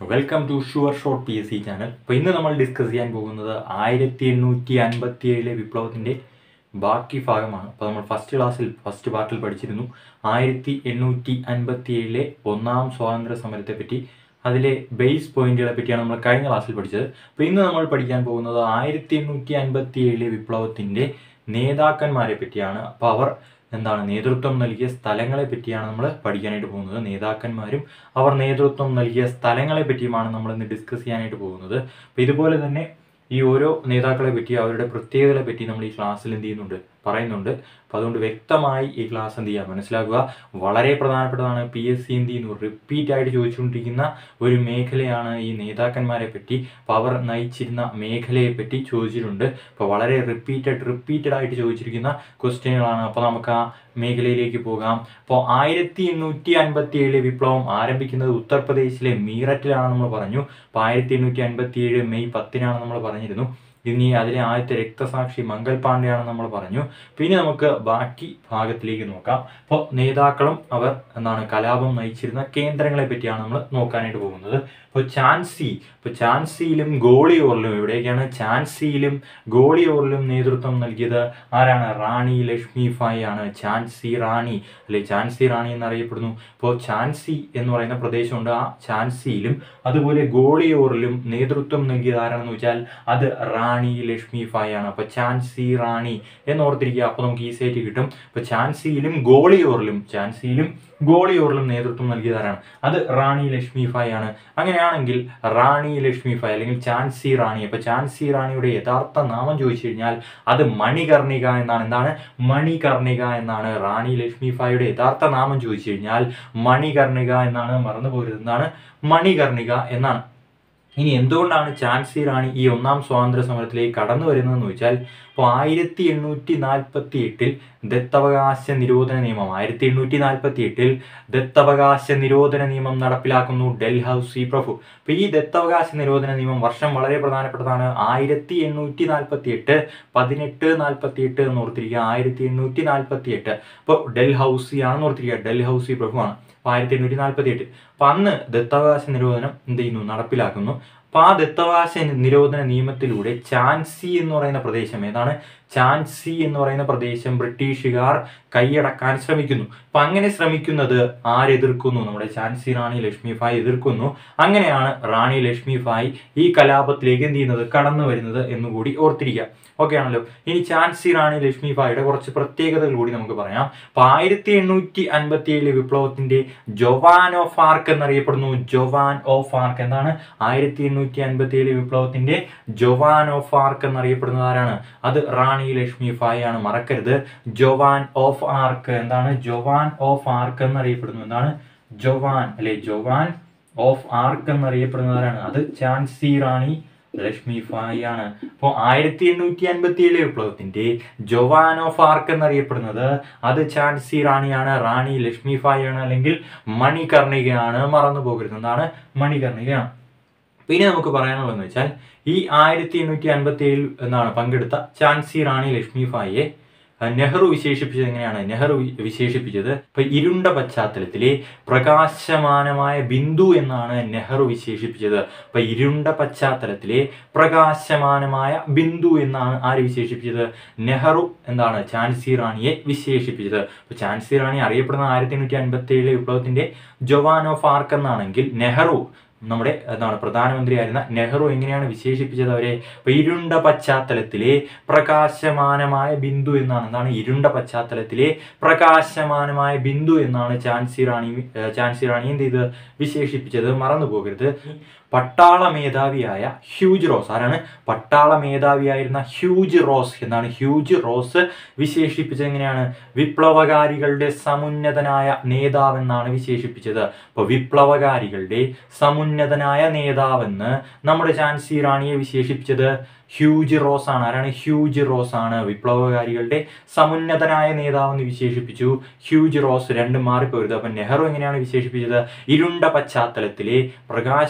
welcome to sure short P S C channel അപ്പോൾ ഇന്ന് നമ്മൾ ഡിസ്കസ് ചെയ്യാൻ പോകുന്നത് ആയിരത്തി എണ്ണൂറ്റി അൻപത്തി ഏഴിലെ വിപ്ലവത്തിൻ്റെ ബാക്കി ഭാഗമാണ് അപ്പോൾ നമ്മൾ ഫസ്റ്റ് ക്ലാസ്സിൽ ഫസ്റ്റ് പാർട്ടിൽ പഠിച്ചിരുന്നു ആയിരത്തി എണ്ണൂറ്റി അൻപത്തി ഏഴിലെ ഒന്നാം സ്വാതന്ത്ര്യ സമരത്തെ പറ്റി അതിലെ ബേസ് പോയിന്റുകളെ പറ്റിയാണ് നമ്മൾ കഴിഞ്ഞ ക്ലാസ്സിൽ പഠിച്ചത് അപ്പോൾ ഇന്ന് നമ്മൾ പഠിക്കാൻ പോകുന്നത് ആയിരത്തി എണ്ണൂറ്റി അൻപത്തി ഏഴിലെ വിപ്ലവത്തിൻ്റെ നേതാക്കന്മാരെ പറ്റിയാണ് അപ്പോൾ അവർ എന്താണ് നേതൃത്വം നൽകിയ സ്ഥലങ്ങളെ പറ്റിയാണ് നമ്മൾ പഠിക്കാനായിട്ട് പോകുന്നത് നേതാക്കന്മാരും അവർ നേതൃത്വം നൽകിയ സ്ഥലങ്ങളെ പറ്റിയുമാണ് നമ്മൾ ഇന്ന് ഡിസ്കസ് ചെയ്യാനായിട്ട് പോകുന്നത് അപ്പോൾ ഇതുപോലെ തന്നെ ഈ ഓരോ നേതാക്കളെ പറ്റി അവരുടെ പ്രത്യേകതകളെ പറ്റി നമ്മൾ ഈ ക്ലാസ്സിൽ എന്ത് ചെയ്യുന്നുണ്ട് പറയുന്നുണ്ട് അപ്പോൾ അതുകൊണ്ട് വ്യക്തമായി ഈ ക്ലാസ് എന്ത് ചെയ്യുക മനസ്സിലാക്കുക വളരെ പ്രധാനപ്പെട്ടതാണ് പി എസ് സി എന്ത് ചെയ്യുന്നു റിപ്പീറ്റ് ആയിട്ട് ചോദിച്ചുകൊണ്ടിരിക്കുന്ന ഒരു മേഖലയാണ് ഈ നേതാക്കന്മാരെ പറ്റി അപ്പോൾ അവർ നയിച്ചിരുന്ന മേഖലയെ പറ്റി ചോദിച്ചിട്ടുണ്ട് അപ്പോൾ വളരെ റിപ്പീറ്റഡ് റിപ്പീറ്റഡ് ആയിട്ട് ചോദിച്ചിരിക്കുന്ന ക്വസ്റ്റ്യനുകളാണ് അപ്പോൾ നമുക്ക് ആ മേഖലയിലേക്ക് പോകാം അപ്പോൾ ആയിരത്തി എണ്ണൂറ്റി അൻപത്തി ഏഴിലെ വിപ്ലവം ആരംഭിക്കുന്നത് ഉത്തർപ്രദേശിലെ മീററ്റിലാണ് നമ്മൾ പറഞ്ഞു അപ്പോൾ ആയിരത്തി എണ്ണൂറ്റി അൻപത്തി ഏഴ് മെയ് പത്തിനാണ് നമ്മൾ പറഞ്ഞിരുന്നു ഇനി അതിലെ ആദ്യത്തെ രക്തസാക്ഷി മംഗൾ പാണ്ഡെയാണ് നമ്മൾ പറഞ്ഞു പിന്നെ നമുക്ക് ബാക്കി ഭാഗത്തിലേക്ക് നോക്കാം അപ്പോൾ നേതാക്കളും അവർ എന്താണ് കലാപം നയിച്ചിരുന്ന കേന്ദ്രങ്ങളെ പറ്റിയാണ് നമ്മൾ നോക്കാനായിട്ട് പോകുന്നത് അപ്പോൾ ചാൻസി ഇപ്പോൾ ചാൻസിയിലും ഗോളിയോറിലും എവിടെയൊക്കെയാണ് ചാൻസിയിലും ഗോളിയോറിലും നേതൃത്വം നൽകിയത് ആരാണ് റാണി ലക്ഷ്മി ഫായ് ആണ് ചാൻസി റാണി അല്ലെ ചാൻസി റാണി എന്നറിയപ്പെടുന്നു ഇപ്പോൾ ചാൻസി എന്ന് പറയുന്ന പ്രദേശമുണ്ട് ആ ചാൻസിയിലും അതുപോലെ ഗോളിയോറിലും നേതൃത്വം നൽകിയത് ആരാണെന്ന് വെച്ചാൽ അത് റാണി ലക്ഷ്മി ഫായ് ആണ് അപ്പോൾ ചാൻസി റാണി എന്ന് ഓർത്തിരിക്കുക അപ്പോൾ നമുക്ക് ഈസി ആയിട്ട് കിട്ടും അപ്പോൾ ചാൻസിയിലും ഗോളിയോറിലും ചാൻസിയിലും ഗോളിയോറിലും നേതൃത്വം നൽകിയത് ആരാണ് അത് റാണി ലക്ഷ്മി ഫായ് ആണ് അങ്ങനെയാണെങ്കിൽ റാണി ലക്ഷ്മി ഫായ് അല്ലെങ്കിൽ ചാൻസി റാണി അപ്പോൾ ചാൻസി റാണിയുടെ യഥാർത്ഥ നാമം ചോദിച്ചു കഴിഞ്ഞാൽ അത് മണികർണിക എന്നാണ് എന്താണ് മണികർണിക എന്നാണ് റാണി ലക്ഷ്മി ഫായുടെ യഥാർത്ഥ നാമം ചോദിച്ചു കഴിഞ്ഞാൽ മണികർണിക എന്നാണ് മറന്നു പോരുത് എന്താണ് മണികർണിക എന്നാണ് ഇനി എന്തുകൊണ്ടാണ് ചാൻസി റാണി ഈ ഒന്നാം സ്വാതന്ത്ര്യ സമരത്തിലേക്ക് കടന്നു വരുന്നതെന്ന് വെച്ചാൽ ഇപ്പോൾ ആയിരത്തി എണ്ണൂറ്റി നാൽപ്പത്തി എട്ടിൽ ദത്തവകാശ നിരോധന നിയമം ആയിരത്തി എണ്ണൂറ്റി നാൽപ്പത്തി എട്ടിൽ ദത്തവകാശ നിരോധന നിയമം നടപ്പിലാക്കുന്നു ഡൽഹൌസി പ്രഭു അപ്പോൾ ഈ ദത്തവകാശ നിരോധന നിയമം വർഷം വളരെ പ്രധാനപ്പെട്ടതാണ് ആയിരത്തി എണ്ണൂറ്റി നാൽപ്പത്തി എട്ട് പതിനെട്ട് നാൽപ്പത്തി എട്ട് എന്ന് ഓർത്തിരിക്കുക ആയിരത്തി എണ്ണൂറ്റി നാൽപ്പത്തി എട്ട് അപ്പോൾ ഡൽഹൌസി ആണെന്ന് ഓർത്തിരിക്കുക ഡൽഹൌസി പ്രഭുവാണ് അപ്പോൾ ആയിരത്തി എണ്ണൂറ്റി നാൽപ്പത്തി എട്ട് അപ്പം അന്ന് ദത്തവകാശ നിരോധനം എന്ത് ചെയ്യുന്നു നടപ്പിലാക്കുന്നു അപ്പോൾ ആ ദത്തവകാശ നിരോധന നിയമത്തിലൂടെ ചാൻസി എന്ന് പറയുന്ന പ്രദേശം ഏതാണ് ചാൻസി എന്ന് പറയുന്ന പ്രദേശം ബ്രിട്ടീഷുകാർ കൈയടക്കാൻ ശ്രമിക്കുന്നു അപ്പം അങ്ങനെ ശ്രമിക്കുന്നത് ആരെതിർക്കുന്നു നമ്മുടെ ചാൻസി റാണി ലക്ഷ്മി ഫായ് എതിർക്കുന്നു അങ്ങനെയാണ് റാണി ലക്ഷ്മി ഫായ് ഈ കലാപത്തിലേക്ക് എന്ത് ചെയ്യുന്നത് കടന്നു വരുന്നത് എന്നുകൂടി ഓർത്തിരിക്കുക ഓക്കെ ആണല്ലോ ഇനി ചാൻസി റാണി ലക്ഷ്മി ഫായുടെ കുറച്ച് പ്രത്യേകതകൾ കൂടി നമുക്ക് പറയാം അപ്പൊ ആയിരത്തി എണ്ണൂറ്റി അൻപത്തി ഏഴിലെ വിപ്ലവത്തിന്റെ ജൊവാൻ ഓഫ് ആർക്ക് എന്നറിയപ്പെടുന്നു ജൊവാൻ ഓഫ് ആർക്ക് എന്താണ് ആയിരത്തി എണ്ണൂറ്റി അൻപത്തി ഏഴിലെ വിപ്ലവത്തിന്റെ ജൊവാൻ ഓഫ് ആർക്ക് എന്നറിയപ്പെടുന്നത് ആരാണ് അത് റാണി ലക്ഷ്മി ഫായ് ആണ് മറക്കരുത് ജൊവാൻ ഓഫ് ആർക്ക് എന്താണ് ജൊവാൻ ഓഫ് ആർക്ക് എന്നറിയപ്പെടുന്നു എന്താണ് ജൊവാൻ അല്ലെ ജൊവാൻ ഓഫ് ആർക്ക് എന്നറിയപ്പെടുന്നത് ആരാണ് അത് ചാൻസി റാണി ലക്ഷ്മി ഫായ് ആണ് അപ്പോൾ ആയിരത്തി എണ്ണൂറ്റി അൻപത്തി ഏഴ് വിപ്ലവത്തിന്റെ ജൊവാൻ ഓഫ് ആർക്ക് എന്നറിയപ്പെടുന്നത് അത് ചാൻസി റാണിയാണ് റാണി ലക്ഷ്മി ഫായ് ആണ് അല്ലെങ്കിൽ മണികർണികയാണ് മറന്നു പോകരുത് എന്താണ് മണികർണികയാണ് പിന്നെ നമുക്ക് പറയാനുള്ളതെന്ന് വെച്ചാൽ ഈ ആയിരത്തി എണ്ണൂറ്റി അൻപത്തി ഏഴിൽ എന്നാണ് പങ്കെടുത്ത ചാൻസി റാണി ലക്ഷ്മി ഫായെ നെഹ്റു വിശേഷിപ്പിച്ചത് എങ്ങനെയാണ് നെഹ്റു വിശേഷിപ്പിച്ചത് ഇപ്പൊ ഇരുണ്ട പശ്ചാത്തലത്തിലെ പ്രകാശമാനമായ ബിന്ദു എന്നാണ് നെഹ്റു വിശേഷിപ്പിച്ചത് ഇപ്പൊ ഇരുണ്ട പശ്ചാത്തലത്തിലെ പ്രകാശമാനമായ ബിന്ദു എന്നാണ് ആര് വിശേഷിപ്പിച്ചത് നെഹ്റു എന്താണ് ചാൻസി റാണിയെ വിശേഷിപ്പിച്ചത് ഇപ്പൊ ചാൻസി റാണി അറിയപ്പെടുന്ന ആയിരത്തി എണ്ണൂറ്റി അൻപത്തി ഏഴിലെ വിപ്ലവത്തിന്റെ ജൊവാൻ ഓഫ് ആർക്ക് എന്നാണെങ്കിൽ നെഹ്റു നമ്മുടെ എന്താണ് പ്രധാനമന്ത്രിയായിരുന്ന നെഹ്റു എങ്ങനെയാണ് വിശേഷിപ്പിച്ചത് അവരെ ഇപ്പൊ ഇരുണ്ട പശ്ചാത്തലത്തിലെ പ്രകാശമാനമായ ബിന്ദു എന്നാണ് എന്താണ് ഇരുണ്ട പശ്ചാത്തലത്തിലെ പ്രകാശമാനമായ ബിന്ദു എന്നാണ് ചാൻസി റാണി ചാൻസി റാണി എന്ത് ചെയ്ത് വിശേഷിപ്പിച്ചത് മറന്നു പോകരുത് പട്ടാള മേധാവിയായ ഹ്യൂജ് റോസ് ആരാണ് പട്ടാള മേധാവിയായിരുന്ന ഹ്യൂജ് റോസ് എന്നാണ് ഹ്യൂജ് റോസ് വിശേഷിപ്പിച്ചത് എങ്ങനെയാണ് വിപ്ലവകാരികളുടെ സമുന്നതനായ നേതാവെന്നാണ് വിശേഷിപ്പിച്ചത് അപ്പോൾ വിപ്ലവകാരികളുടെ സമുന്നതനായ നേതാവെന്ന് നമ്മുടെ ചാൻസി റാണിയെ വിശേഷിപ്പിച്ചത് ഹ്യൂജ് റോസ് ആണ് ആരാണ് ഹ്യൂജ് റോസ് ആണ് വിപ്ലവകാരികളുടെ സമുന്നതനായ നേതാവെന്ന് വിശേഷിപ്പിച്ചു ഹ്യൂജ് റോസ് രണ്ടും മാറിപ്പോരുത് അപ്പം നെഹ്റു എങ്ങനെയാണ് വിശേഷിപ്പിച്ചത് ഇരുണ്ട പശ്ചാത്തലത്തിലെ പ്രകാശമാനമായ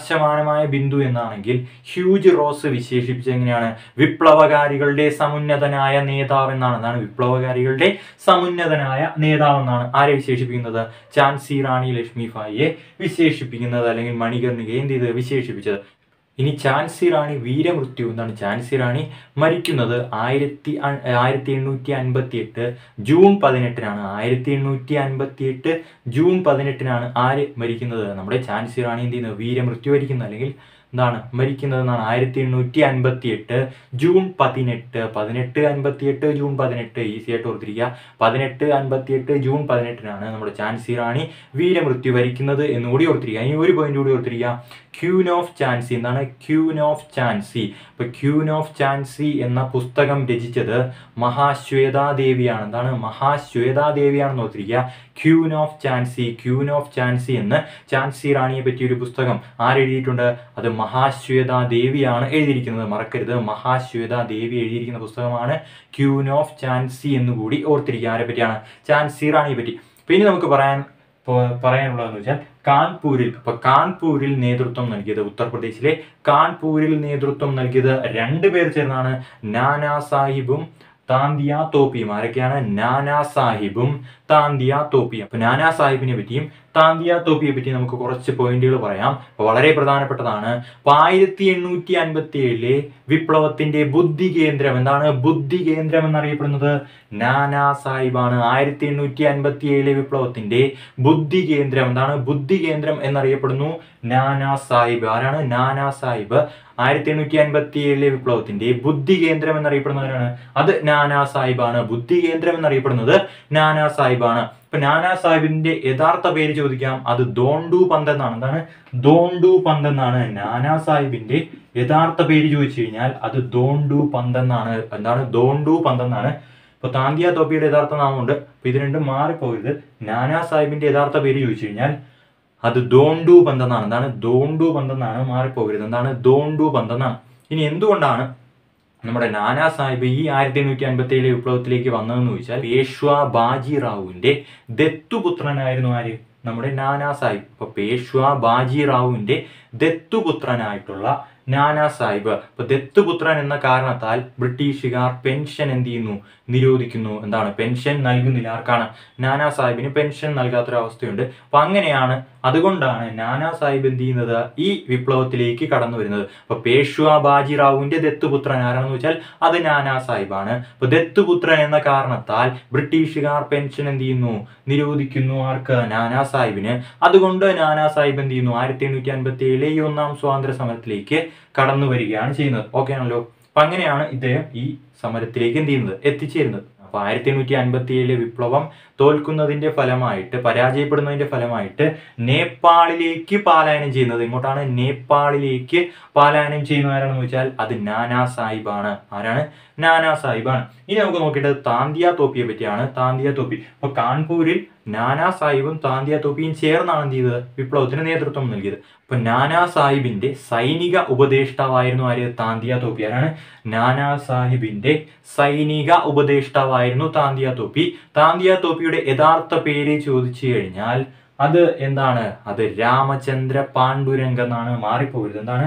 സുപ്രധാനമായ ബിന്ദു എന്നാണെങ്കിൽ ഹ്യൂജ് റോസ് വിശേഷിപ്പിച്ചത് എങ്ങനെയാണ് വിപ്ലവകാരികളുടെ സമുന്നതനായ നേതാവ് എന്നാണ് എന്താണ് വിപ്ലവകാരികളുടെ സമുന്നതനായ നേതാവ് എന്നാണ് ആരെ വിശേഷിപ്പിക്കുന്നത് ചാൻസി റാണി ലക്ഷ്മിഭായിയെ വിശേഷിപ്പിക്കുന്നത് അല്ലെങ്കിൽ മണികർണികയെ എന്ത് ചെയ്ത് വിശേഷിപ്പിച്ചത് ഇനി ഝാൻസി റാണി വീരമൃത്യു എന്താണ് ഝാൻസി റാണി മരിക്കുന്നത് ആയിരത്തി അ- ആയിരത്തി എണ്ണൂറ്റി അൻപത്തി എട്ട് ജൂൺ പതിനെട്ടിനാണ് ആയിരത്തി എണ്ണൂറ്റി അൻപത്തി എട്ട് ജൂൺ പതിനെട്ടിനാണ് ആര് മരിക്കുന്നത് നമ്മുടെ ഝാൻസി റാണി എന്ത് ചെയ്യുന്നത് വീരമൃത്യു വരിക്കുന്നത് അല്ലെങ്കിൽ എന്താണ് മരിക്കുന്നത് എന്നാണ് ആയിരത്തി എണ്ണൂറ്റി അൻപത്തി എട്ട് ജൂൺ പതിനെട്ട് പതിനെട്ട് അൻപത്തി എട്ട് ജൂൺ പതിനെട്ട് ഈസി ആയിട്ട് ഓർത്തിരിക്കുക പതിനെട്ട് അൻപത്തി എട്ട് ജൂൺ പതിനെട്ടിനാണ് നമ്മുടെ ഝാൻസി റാണി വീരമൃത്യു വരിക്കുന്നത് എന്നുകൂടി ഓർത്തിരിക്കുക ഇനി ഒരു പോയിന്റ് കൂടി ഓർത്തിരിക്കുക ക്യൂൻ ഓഫ് ചാൻസി എന്താണ് ക്യൂൻ ഓഫ് ചാൻസി അപ്പൊ ക്യൂൻ ഓഫ് ചാൻസി എന്ന പുസ്തകം രചിച്ചത് മഹാശ്വേതാദേവിയാണ് എന്താണ് മഹാശ്വേതാദേവിയാണെന്ന് ഓർത്തിരിക്കുക queen of Jhansi queen of Jhansi എന്ന് ചാൻസി റാണിയെ പറ്റിയ ഒരു പുസ്തകം ആരെഴുതിയിട്ടുണ്ട് അത് മഹാശ്വേതാദേവിയാണ് എഴുതിയിരിക്കുന്നത് മറക്കരുത് മഹാശ്വേതാദേവി എഴുതിയിരിക്കുന്ന പുസ്തകമാണ് ക്യൂൻ ഓഫ് ചാൻസി എന്നുകൂടി ഓർത്തിരിക്കുക ആരെ പറ്റിയാണ് ചാൻസി റാണിയെ പറ്റി പിന്നെ നമുക്ക് പറയാൻ പോ- പറയാനുള്ളതെന്ന് വെച്ചാൽ കാൺപൂരിൽ ഇപ്പൊ കാൺപൂരിൽ നേതൃത്വം നൽകിയത് ഉത്തർപ്രദേശിലെ കാൺപൂരിൽ നേതൃത്വം നൽകിയത് രണ്ടുപേർ ചേർന്നാണ് നാനാ സാഹിബും താന്തിയ തോപ്പിയും ആരൊക്കെയാണ് നാനാ സാഹിബും താന്തിയ തോപ്പിയും അപ്പൊ നാനാ സാഹിബിനെ പറ്റിയും താന്തിയ തോപ്പിയെ പറ്റി നമുക്ക് കുറച്ച് പോയിന്റുകൾ പറയാം അപ്പൊ വളരെ പ്രധാനപ്പെട്ടതാണ് അപ്പൊ ആയിരത്തി എണ്ണൂറ്റി അൻപത്തി ഏഴിലെ വിപ്ലവത്തിന്റെ ബുദ്ധി കേന്ദ്രം എന്താണ് ബുദ്ധി കേന്ദ്രം എന്നറിയപ്പെടുന്നത് നാനാ സാഹിബാണ് ആയിരത്തി എണ്ണൂറ്റി അൻപത്തി ഏഴിലെ വിപ്ലവത്തിന്റെ ബുദ്ധി കേന്ദ്രം എന്താണ് ബുദ്ധി കേന്ദ്രം എന്നറിയപ്പെടുന്നു നാനാ സാഹിബ് ആരാണ് നാനാ സാഹിബ് ആയിരത്തി എണ്ണൂറ്റി അൻപത്തി ഏഴിലെ വിപ്ലവത്തിന്റെ ബുദ്ധി കേന്ദ്രം എന്നറിയപ്പെടുന്നവരാണ് അത് നാനാ സാഹിബാണ് ബുദ്ധി കേന്ദ്രം എന്നറിയപ്പെടുന്നത് നാനാ സാഹിബാണ് ഇപ്പൊ നാനാ സാഹിബിന്റെ യഥാർത്ഥ പേര് ചോദിക്കാം അത് ദോണ്ടു പന്ത് എന്നാണ് എന്താണ് ദോണ്ടു പന്ത് എന്നാണ് നാനാ സാഹിബിന്റെ യഥാർത്ഥ പേര് ചോദിച്ചു കഴിഞ്ഞാൽ അത് ദോണ്ടു പന്ത് എന്നാണ് എന്താണ് ദോണ്ടു പന്ത് എന്നാണ് ഇപ്പൊ താന്തിയ തോപ്പിയുടെ യഥാർത്ഥ നാമമുണ്ട് അപ്പൊ ഇത് രണ്ടും മാറിപ്പോയത് നാനാ സാഹിബിന്റെ യഥാർത്ഥ പേര് ചോദിച്ചു കഴിഞ്ഞാൽ അത് ദോണ്ടു പന്ത് എന്നാണ് എന്താണ് ദോണ്ടു പന്ത് എന്നാണ് മാറിപ്പോകരുത് എന്താണ് ദോണ്ടു പന്ത് എന്നാണ് ഇനി എന്തുകൊണ്ടാണ് നമ്മുടെ നാനാ സാഹിബ് ഈ ആയിരത്തി എണ്ണൂറ്റി അൻപത്തി ഏഴിലെ വിപ്ലവത്തിലേക്ക് വന്നതെന്ന് ചോദിച്ചാൽ പേഷ്വ ബാജി റാവുവിന്റെ ദത്തുപുത്രനായിരുന്നു ആര് നമ്മുടെ നാനാ സാഹിബ് ഇപ്പൊ പേഷ്വ ബാജി റാവുവിന്റെ ദത്തുപുത്രനായിട്ടുള്ള നാനാ സാഹിബ് അപ്പൊ ദത്തുപുത്രൻ എന്ന കാരണത്താൽ ബ്രിട്ടീഷുകാർ പെൻഷൻ എന്ത് ചെയ്യുന്നു നിരോധിക്കുന്നു എന്താണ് പെൻഷൻ നൽകുന്നില്ല ആർക്കാണ് നാനാ സാഹിബിന് പെൻഷൻ നൽകാത്തൊരവസ്ഥയുണ്ട് അപ്പൊ അങ്ങനെയാണ് അതുകൊണ്ടാണ് നാനാ സാഹിബ് എന്ത് ചെയ്യുന്നത് ഈ വിപ്ലവത്തിലേക്ക് കടന്നു വരുന്നത് അപ്പൊ പേഷ്വ ബാജിറാവുവിന്റെ ദത്തുപുത്രൻ ആരാണെന്ന് വെച്ചാൽ അത് നാനാ സാഹിബാണ് അപ്പൊ ദത്തുപുത്രൻ എന്ന കാരണത്താൽ ബ്രിട്ടീഷുകാർ പെൻഷൻ എന്ത് ചെയ്യുന്നു നിരോധിക്കുന്നു ആർക്ക് നാനാ സാഹിബിന് അതുകൊണ്ട് നാനാ സാഹിബ് എന്ത് ചെയ്യുന്നു ആയിരത്തി എണ്ണൂറ്റി അൻപത്തി ഏഴിലെ ഈ ഒന്നാം സ്വാതന്ത്ര്യ സമരത്തിലേക്ക് കടന്നു വരികയാണ് ചെയ്യുന്നത് ഓക്കെ ആണല്ലോ അപ്പൊ അങ്ങനെയാണ് ഇദ്ദേഹം ഈ സമരത്തിലേക്ക് എന്ത് ചെയ്യുന്നത് എത്തിച്ചേരുന്നത് അപ്പൊ ആയിരത്തി എണ്ണൂറ്റി അൻപത്തി ഏഴിലെ വിപ്ലവം തോൽക്കുന്നതിന്റെ ഫലമായിട്ട് പരാജയപ്പെടുന്നതിന്റെ ഫലമായിട്ട് നേപ്പാളിലേക്ക് പാലായനം ചെയ്യുന്നത് ഇങ്ങോട്ടാണ് നേപ്പാളിലേക്ക് പാലായനം ചെയ്യുന്ന ആരാണെന്ന് വെച്ചാൽ അത് നാനാ സാഹിബാണ് ആരാണ് നാനാ സാഹിബാണ് ഇനി നമുക്ക് നോക്കേണ്ടത് താന്തിയ തോപ്പിയെ പറ്റിയാണ് താന്തിയ തോപ്പി അപ്പൊ കാൺപൂരിൽ നാനാ സാഹിബും താന്തിയ തോപ്പിയും ചേർന്നാണ് എന്ത് ചെയ്തത് വിപ്ലവത്തിന് നേതൃത്വം നൽകിയത് അപ്പൊ നാനാ സാഹിബിന്റെ സൈനിക ഉപദേഷ്ടാവായിരുന്നു ആര് താന്തിയ തോപ്പി ആരാണ് നാനാ സാഹിബിന്റെ സൈനിക ഉപദേഷ്ടാവായിരുന്നു താന്തിയ തോപ്പി താന്തിയ തോപ്പിയുടെ യഥാർത്ഥ പേര് ചോദിച്ചു കഴിഞ്ഞാൽ അത് എന്താണ് അത് രാമചന്ദ്ര പാണ്ഡുരംഗ എന്നാണ് മാറിപ്പോകരുത് എന്താണ്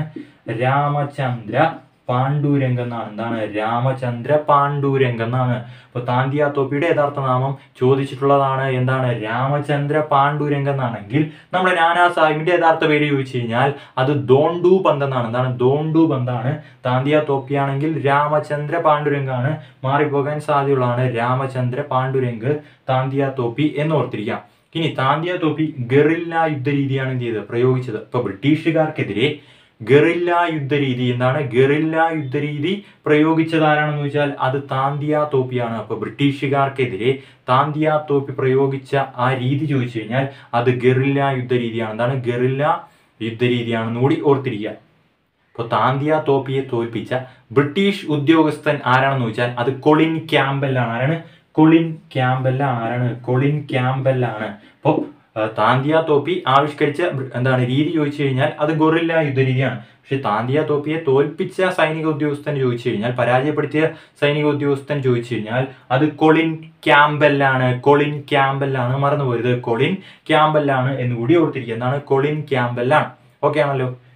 രാമചന്ദ്ര പാണ്ഡുരംഗ എന്നാണ് എന്താണ് രാമചന്ദ്ര പാണ്ഡുരംഗ എന്നാണ് അപ്പൊ താന്തിയ തോപ്പിയുടെ യഥാർത്ഥ നാമം ചോദിച്ചിട്ടുള്ളതാണ് എന്താണ് രാമചന്ദ്ര പാണ്ഡുരംഗ എന്നാണെങ്കിൽ നമ്മുടെ നാനാ സാഹിബിന്റെ യഥാർത്ഥ പേര് ചോദിച്ചു കഴിഞ്ഞാൽ അത് ദോണ്ടു പന്ത് എന്നാണ് എന്താണ് ദോണ്ടു പന്താണ് താന്തിയ തോപ്പിയാണെങ്കിൽ രാമചന്ദ്ര പാണ്ഡുരംഗാണ് മാറിപ്പോകാൻ സാധ്യതയുള്ളതാണ് രാമചന്ദ്ര പാണ്ഡുരംഗ് താന്തിയ തോപ്പി എന്ന് ഓർത്തിരിക്കാം ഇനി താന്തിയ തോപ്പി ഗറില്ല യുദ്ധ രീതിയാണ് എന്ത് ചെയ്തത് പ്രയോഗിച്ചത് ഇപ്പൊ ബ്രിട്ടീഷുകാർക്കെതിരെ ഗറില്ല യുദ്ധരീതി എന്താണ് ഗറില്ല യുദ്ധരീതി പ്രയോഗിച്ചത് ആരാണെന്ന് വെച്ചാൽ അത് താന്തിയ തോപ്പിയാണ് അപ്പൊ ബ്രിട്ടീഷുകാർക്കെതിരെ താന്തിയ തോപ്പി പ്രയോഗിച്ച ആ രീതി ചോദിച്ചു കഴിഞ്ഞാൽ അത് ഗറില്ല യുദ്ധരീതിയാണ് എന്താണ് ഗറില്ല യുദ്ധരീതിയാണെന്ന് കൂടി ഓർത്തിരിക്കുക അപ്പോൾ താന്തിയ തോപ്പിയെ തോൽപ്പിച്ച ബ്രിട്ടീഷ് ഉദ്യോഗസ്ഥൻ ആരാണെന്ന് ചോദിച്ചാൽ അത് കൊളിൻ ക്യാമ്പലാണ് ആരാണ് കൊളിൻ ക്യാമ്പലാണ് ആരാണ് കൊളിൻ ക്യാമ്പലാണ് അപ്പോൾ താന്തിയ തോപ്പി ആവിഷ്കരിച്ച ബ്രി- എന്താണ് രീതി ചോദിച്ചു കഴിഞ്ഞാൽ അത് ഗൊറില്ല യുദ്ധരീതിയാണ് പക്ഷെ താന്തിയ തോപ്പിയെ തോൽപ്പിച്ച സൈനിക ഉദ്യോഗസ്ഥൻ ചോദിച്ചു കഴിഞ്ഞാൽ പരാജയപ്പെടുത്തിയ സൈനിക ഉദ്യോഗസ്ഥൻ ചോദിച്ചു കഴിഞ്ഞാൽ അത് കൊളിൻ ക്യാമ്പലാണ് കൊളിൻ ക്യാമ്പലാണ് മറന്നു പോരുത് കൊളിൻ ക്യാമ്പലാണ് എന്ന് കൂടി ഓർത്തിരിക്കുക എന്താണ് കൊളിൻ ക്യാമ്പലാണ് ഓക്കെ ആണല്ലോ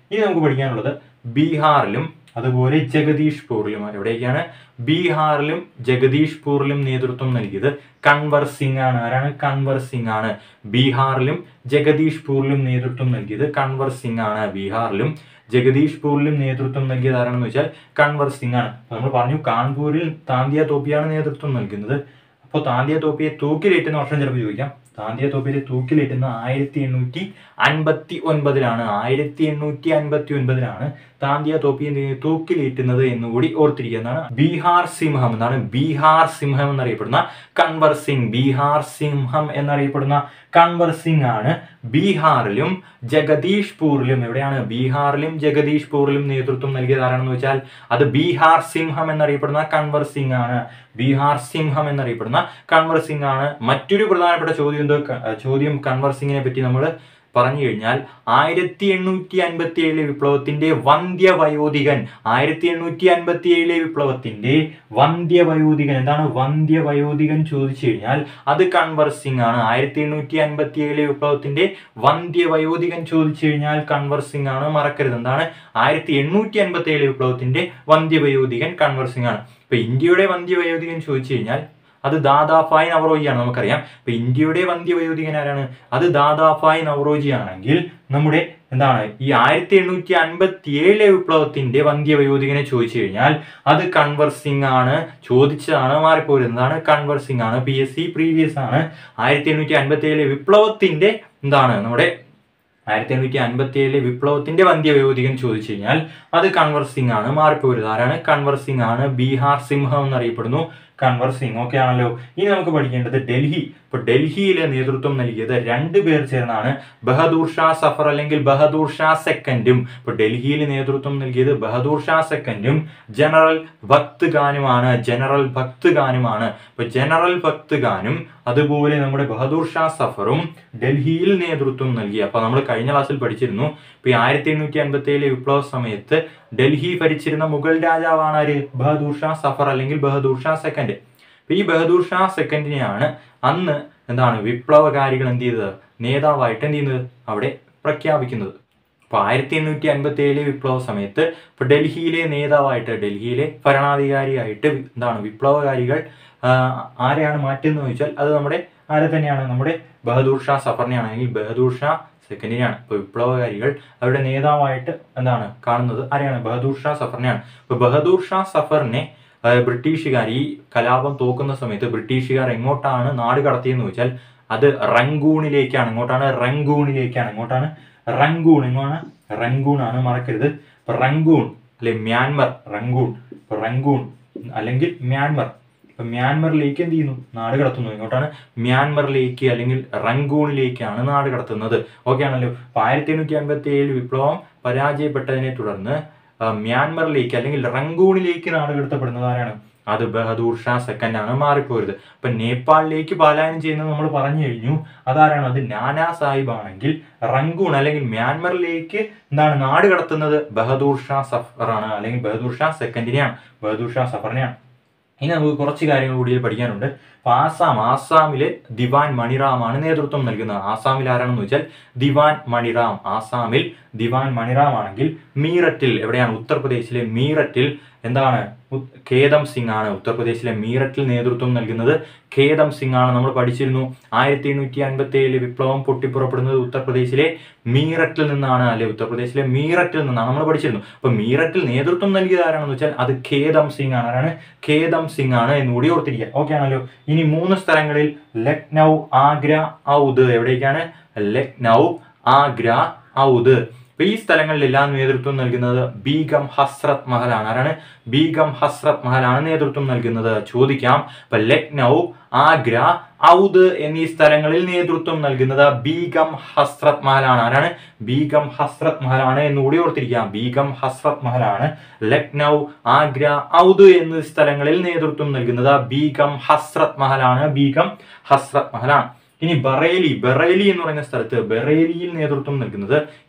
ഇനി നമുക്ക് പഠിക്കാനുള്ളത് ബീഹാറിലും അതുപോലെ ജഗദീഷ്പൂരിലും എവിടേക്കാണ് ബീഹാറിലും ജഗദീഷ്പൂരിലും നേതൃത്വം നൽകിയത് കൺവർ സിംഗ് ആണ് ആരാണ് കൺവർ സിംഗ് ആണ് ബീഹാറിലും ജഗദീഷ്പൂരിലും നേതൃത്വം നൽകിയത് കൺവർ സിംഗ് ആണ് ബീഹാറിലും ജഗദീഷ്പൂരിലും നേതൃത്വം നൽകിയത് ആരാണെന്ന് വെച്ചാൽ കൺവർ സിംഗ് ആണ് അപ്പൊ നമ്മൾ പറഞ്ഞു കാൺപൂരിൽ താന്തിയ തോപ്പിയാണ് നേതൃത്വം നൽകുന്നത് അപ്പോൾ താന്തിയ തോപ്പിയെ തൂക്കിലേറ്റുന്ന വർഷം ചിലപ്പോൾ ചോദിക്കാം താന്തിയ തോപ്പിയെ തൂക്കിലേറ്റുന്ന ആയിരത്തി എണ്ണൂറ്റി അൻപത്തി ഒൻപതിലാണ് ആയിരത്തി എണ്ണൂറ്റി അൻപത്തി ഒൻപതിലാണ് താന്തിയ തോപ്പിയെ തൂക്കിലേറ്റുന്നത് എന്നുകൂടി ഓർത്തിരിക്കുന്നതാണ് ബീഹാർ സിംഹം എന്നാണ് ബീഹാർ സിംഹം എന്നറിയപ്പെടുന്ന കൺവർ സിംഗ് ബീഹാർ സിംഹം എന്നറിയപ്പെടുന്ന കൺവർ സിംഗ് ആണ് ബീഹാറിലും ജഗദീഷ്പൂരിലും എവിടെയാണ് ബീഹാറിലും ജഗദീഷ്പൂരിലും നേതൃത്വം നൽകിയത് ആരാണെന്ന് വെച്ചാൽ അത് ബീഹാർ സിംഹം എന്നറിയപ്പെടുന്ന കൺവർ സിംഗ് ആണ് ബീഹാർ സിംഹം എന്നറിയപ്പെടുന്ന കൺവർ സിംഗ് ആണ് മറ്റൊരു പ്രധാനപ്പെട്ട ചോദ്യം എന്തോ ക- ചോദ്യം കൺവർ സിംഗിനെ പറ്റി നമ്മൾ പറഞ്ഞു കഴിഞ്ഞാൽ ആയിരത്തി എണ്ണൂറ്റി അൻപത്തി ഏഴിലെ വിപ്ലവത്തിന്റെ വന്ധ്യവയോധികൻ ആയിരത്തി എണ്ണൂറ്റി അൻപത്തി ഏഴിലെ വിപ്ലവത്തിന്റെ വന്ധ്യവയോധികൻ എന്താണ് വന്ധ്യവയോധികൻ ചോദിച്ചു കഴിഞ്ഞാൽ അത് കൺവർ സിംഗ് ആണ് ആയിരത്തി എണ്ണൂറ്റി അൻപത്തി ഏഴിലെ വിപ്ലവത്തിന്റെ വന്ധ്യവയോധികൻ ചോദിച്ചു കഴിഞ്ഞാൽ കൺവർ സിംഗ് ആണ് മറക്കരുത് എന്താണ് ആയിരത്തി എണ്ണൂറ്റി അൻപത്തി ഏഴിലെ വിപ്ലവത്തിന്റെ വന്ധ്യവയോധികൻ കൺവർ സിംഗ് ആണ് ഇപ്പൊ ഇന്ത്യയുടെ വന്ധ്യവയോധികൻ ചോദിച്ചു കഴിഞ്ഞാൽ അത് ദാദാഫായ് നവറോജിയാണ് നമുക്കറിയാം ഇപ്പൊ ഇന്ത്യയുടെ വന്ധ്യവയോധികൻ ആരാണ് അത് ദാദാഫായ് നവറോജി ആണെങ്കിൽ നമ്മുടെ എന്താണ് ഈ ആയിരത്തി എണ്ണൂറ്റി അൻപത്തി ഏഴിലെ വിപ്ലവത്തിന്റെ വന്ധ്യവയോധികനെ ചോദിച്ചു കഴിഞ്ഞാൽ അത് കൺവർ സിംഗ് ആണ് ചോദിച്ചതാണ് മാറിപ്പോരുന്നതാണ് കൺവർ സിംഗ് ആണ് പി എസ് സി പ്രീവിയസ് ആണ് ആയിരത്തി എണ്ണൂറ്റി അൻപത്തി ഏഴിലെ വിപ്ലവത്തിന്റെ എന്താണ് നമ്മുടെ ആയിരത്തി എണ്ണൂറ്റി അൻപത്തി ഏഴിലെ വിപ്ലവത്തിന്റെ വന്ധ്യവയോധികൻ ചോദിച്ചു കഴിഞ്ഞാൽ അത് കൺവർ സിംഗ് ആണ് മാറിപ്പോരുന്നത് ആരാണ് കൺവർ സിംഗ് ആണ് ബീഹാർ സിംഹം എന്നറിയപ്പെടുന്നു കൺവർ സിംഗ് ഓക്കെ ആണല്ലോ ഇനി നമുക്ക് പഠിക്കേണ്ടത് ഡൽഹി ഇപ്പൊ ഡൽഹിയിലെ നേതൃത്വം നൽകിയത് രണ്ട് പേർ ചേർന്നാണ് ബഹദൂർ ഷാ സഫർ അല്ലെങ്കിൽ ബഹദൂർ ഷാ സെക്കൻഡും ഇപ്പൊ ഡൽഹിയിൽ നേതൃത്വം നൽകിയത് ബഹദൂർ ഷാ സെക്കൻഡും ജനറൽ ഭക്ത് ഖാനുമാണ് ജനറൽ ഭക്ത് ഖാനുമാണ് ഇപ്പൊ ജനറൽ ഭക്ത് ഖാനും അതുപോലെ നമ്മുടെ ബഹദൂർ ഷാ സഫറും ഡൽഹിയിൽ നേതൃത്വം നൽകി അപ്പൊ നമ്മൾ കഴിഞ്ഞ ക്ലാസ്സിൽ പഠിച്ചിരുന്നു ഇപ്പൊ ഈ ആയിരത്തി എണ്ണൂറ്റി അൻപത്തി ഏഴിലെ വിപ്ലവ സമയത്ത് ഡൽഹി ഭരിച്ചിരുന്ന മുഗൾ രാജാവാണ് ആര് ബഹദൂർ ഷാ സഫർ അല്ലെങ്കിൽ ബഹദൂർ ഷാ സെക്കൻഡ് അപ്പൊ ഈ ബഹദൂർ ഷാ സെക്കൻഡിനെയാണ് അന്ന് എന്താണ് വിപ്ലവകാരികൾ എന്ത് ചെയ്തത് നേതാവായിട്ട് എന്ത് ചെയ്യുന്നത് അവിടെ പ്രഖ്യാപിക്കുന്നത് അപ്പോൾ ആയിരത്തി എണ്ണൂറ്റി അൻപത്തി ഏഴിലെ വിപ്ലവ സമയത്ത് ഇപ്പോൾ ഡൽഹിയിലെ നേതാവായിട്ട് ഡൽഹിയിലെ ഭരണാധികാരിയായിട്ട് എന്താണ് വിപ്ലവകാരികൾ ആ, ആരെയാണ് മാറ്റുന്നത് ചോദിച്ചാൽ അത് നമ്മുടെ ആരെ തന്നെയാണ് നമ്മുടെ ബഹദൂർ ഷാ സഫറിനെയാണ് അല്ലെങ്കിൽ ബഹദൂർ ഷാ സെക്കൻഡിനെയാണ് ഇപ്പോൾ വിപ്ലവകാരികൾ അവരുടെ നേതാവായിട്ട് എന്താണ് കാണുന്നത് ആരെയാണ് ബഹദൂർ ഷാ സഫറിനെയാണ് ഇപ്പോൾ ബഹദൂർ ഷാ സഫറിനെ ആ, ബ്രിട്ടീഷുകാർ ഈ കലാപം തോക്കുന്ന സമയത്ത് ബ്രിട്ടീഷുകാർ എങ്ങോട്ടാണ് നാട് കടത്തിയെന്ന് ചോദിച്ചാൽ അത് റംഗൂണിലേക്കാണ് എങ്ങോട്ടാണ് റംഗൂണിലേക്കാണ് എങ്ങോട്ടാണ് റംഗൂൺ എങ്ങോട്ടാണ് റംഗൂൺ ആണ് മറക്കരുത് ഇപ്പൊ റംഗൂൺ അല്ലെ മ്യാൻമർ റംഗൂൺ ഇപ്പൊ റംഗൂൺ അല്ലെങ്കിൽ മ്യാൻമർ ഇപ്പൊ മ്യാൻമറിലേക്ക് എന്ത് ചെയ്യുന്നു നാട് കടത്തുന്നു എങ്ങോട്ടാണ് മ്യാൻമറിലേക്ക് അല്ലെങ്കിൽ റംഗൂണിലേക്കാണ് നാട് കടത്തുന്നത് ഓക്കെ ആണല്ലോ അപ്പൊ ആയിരത്തി എണ്ണൂറ്റി അൻപത്തി ഏഴ് വിപ്ലവം പരാജയപ്പെട്ടതിനെ തുടർന്ന് ആ, മ്യാൻമറിലേക്ക് അല്ലെങ്കിൽ റംഗൂണിലേക്ക് നാട് കടത്തപ്പെടുന്നത് ആരാണ് അത് ബഹദൂർ ഷാ സെക്കൻഡ് ആണ് മാറിപ്പോയത് അപ്പൊ നേപ്പാളിലേക്ക് പലായനം ചെയ്യുന്നത് നമ്മൾ പറഞ്ഞു കഴിഞ്ഞു അതാരാണ് അത് നാനാ സാഹിബ് ആണെങ്കിൽ റംഗൂൺ അല്ലെങ്കിൽ മ്യാൻമറിലേക്ക് എന്താണ് നാട് കടത്തുന്നത് ബഹദൂർ ഷാ സഫറാണ് അല്ലെങ്കിൽ ബഹദൂർ ഷാ സെക്കൻഡിനെയാണ് ബഹദൂർ ഷാ സഫറിനെയാണ് ഇനി നമുക്ക് കുറച്ച് കാര്യങ്ങൾ കൂടി പഠിക്കാനുണ്ട് അപ്പൊ ആസാം ആസാമിലെ ദിവാൻ മണിറാമാണ് നേതൃത്വം നൽകുന്നത് ആസാമിൽ ആരാണെന്ന് വെച്ചാൽ ദിവാൻ മണിറാം ആസാമിൽ ദിവാൻ മണിറാം ആണെങ്കിൽ മീററ്റിൽ എവിടെയാണ് ഉത്തർപ്രദേശിലെ മീററ്റിൽ എന്താണ് ഉ- ഖേദം സിംഗ് ആണ് ഉത്തർപ്രദേശിലെ മീററ്റിൽ നേതൃത്വം നൽകുന്നത് ഖേദം സിംഗ് ആണ് നമ്മൾ പഠിച്ചിരുന്നു ആയിരത്തി എണ്ണൂറ്റി അൻപത്തി ഏഴിലെ വിപ്ലവം പൊട്ടിപ്പുറപ്പെടുന്നത് ഉത്തർപ്രദേശിലെ മീററ്റിൽ നിന്നാണ് അല്ലെ ഉത്തർപ്രദേശിലെ മീററ്റിൽ നിന്നാണ് നമ്മൾ പഠിച്ചിരുന്നു അപ്പൊ മീററ്റിൽ നേതൃത്വം നൽകിയത് ആരാണെന്ന് വെച്ചാൽ അത് ഖേദം സിംഗ് ആണ് ആരാണ് ഖേദം സിംഗ് ആണ് എന്നുകൂടി ഓർത്തിരിക്കുക ഓക്കെ ആണല്ലോ ഇനി മൂന്ന് സ്ഥലങ്ങളിൽ ലക്നൗ ആഗ്ര ഔദ് എവിടേക്കാണ് ലക്നൗ ആഗ്ര ഔദ് അപ്പൊ ഈ സ്ഥലങ്ങളിലെല്ലാം നേതൃത്വം നൽകുന്നത് ബീഗം ഹസ്രത് മഹലാണ് ആരാണ് ബീഗം ഹസ്രത് മഹലാണ് നേതൃത്വം നൽകുന്നത് ചോദിക്കാം ഇപ്പൊ ലക്നൗ ആഗ്ര ഔദ് എന്നീ സ്ഥലങ്ങളിൽ നേതൃത്വം നൽകുന്നത് ബീഗം ഹസ്രത് മഹലാണ് ആരാണ് ബീഗം ഹസ്രത് മഹലാണ് എന്നുകൂടി ഓർത്തിരിക്കാം ബീഗം ഹസ്രത് മഹലാണ് ലക്നൗ ആഗ്ര ഔദ് എന്നീ സ്ഥലങ്ങളിൽ നേതൃത്വം നൽകുന്നത് ബീഗം ഹസ്രത് മഹലാണ് ബീഗം ഹസ്രത് മഹലാണ് ഇനി ബറേലി ബറേലി എന്ന് പറയുന്ന സ്ഥലത്ത് ബറേലിയിൽ നേതൃത്വം നൽകുന്നത്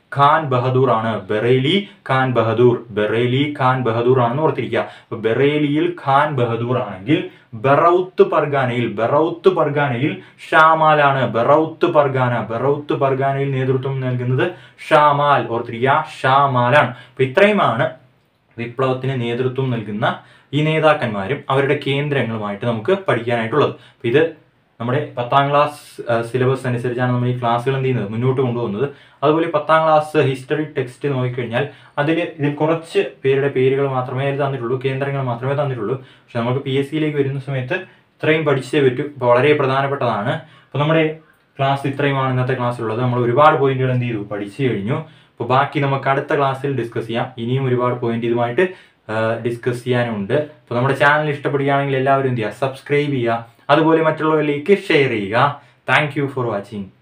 ഖാൻ ബഹദൂർ ആണ് ബറേലി ഖാൻ ബഹദൂർ ബറേലി ഖാൻ ബഹദൂർ ആണെന്ന് ഓർത്തിരിക്കുക അപ്പൊ ബറേലിയിൽ ഖാൻ ബഹദൂർ ആണെങ്കിൽ ബറൌത്ത് പർഗാനയിൽ ബറൌത്ത് പർഗാനയിൽ ഷാമാലാണ് ബറൌത്ത് പർഗാന ബറൌത്ത് പർഗാനയിൽ നേതൃത്വം നൽകുന്നത് ഷാമാൽ ഓർത്തിരിക്കുക ഷാമാലാണ് അപ്പൊ ഇത്രയുമാണ് വിപ്ലവത്തിന് നേതൃത്വം നൽകുന്ന ഈ നേതാക്കന്മാരും അവരുടെ കേന്ദ്രങ്ങളുമായിട്ട് നമുക്ക് പഠിക്കാനായിട്ടുള്ളത് അപ്പൊ ഇത് നമ്മുടെ പത്താം ക്ലാസ് സിലബസ് അനുസരിച്ചാണ് നമ്മൾ ഈ ക്ലാസ്സുകൾ എന്ത് ചെയ്യുന്നത് മുന്നോട്ട് കൊണ്ടുപോകുന്നത് അതുപോലെ പത്താം ക്ലാസ് ഹിസ്റ്ററി ടെക്സ്റ്റ് നോക്കിക്കഴിഞ്ഞാൽ അതിൽ ഇതിൽ കുറച്ച് പേരുടെ പേരുകൾ മാത്രമേ അതിൽ തന്നിട്ടുള്ളൂ കേന്ദ്രങ്ങൾ മാത്രമേ തന്നിട്ടുള്ളൂ പക്ഷെ നമുക്ക് പി എസ് സിയിലേക്ക് വരുന്ന സമയത്ത് ഇത്രയും പഠിച്ചേ പറ്റൂ അപ്പോൾ വളരെ പ്രധാനപ്പെട്ടതാണ് അപ്പോൾ നമ്മുടെ ക്ലാസ് ഇത്രയുമാണ് ഇന്നത്തെ ക്ലാസ്സിലുള്ളത് നമ്മൾ ഒരുപാട് പോയിന്റുകൾ എന്ത് ചെയ്തു പഠിച്ചു കഴിഞ്ഞു അപ്പോൾ ബാക്കി നമുക്ക് അടുത്ത ക്ലാസ്സിൽ ഡിസ്കസ് ചെയ്യാം ഇനിയും ഒരുപാട് പോയിന്റ് ഇതുമായിട്ട് ഡിസ്കസ് ചെയ്യാനുണ്ട് അപ്പോൾ നമ്മുടെ ചാനൽ ഇഷ്ടപ്പെടുകയാണെങ്കിൽ എല്ലാവരും എന്ത് ചെയ്യുക സബ്സ്ക്രൈബ് ചെയ്യുക അതുപോലെ മറ്റുള്ളവരിലേക്ക് ഷെയർ ചെയ്യുക താങ്ക് യു ഫോർ വാച്ചിങ്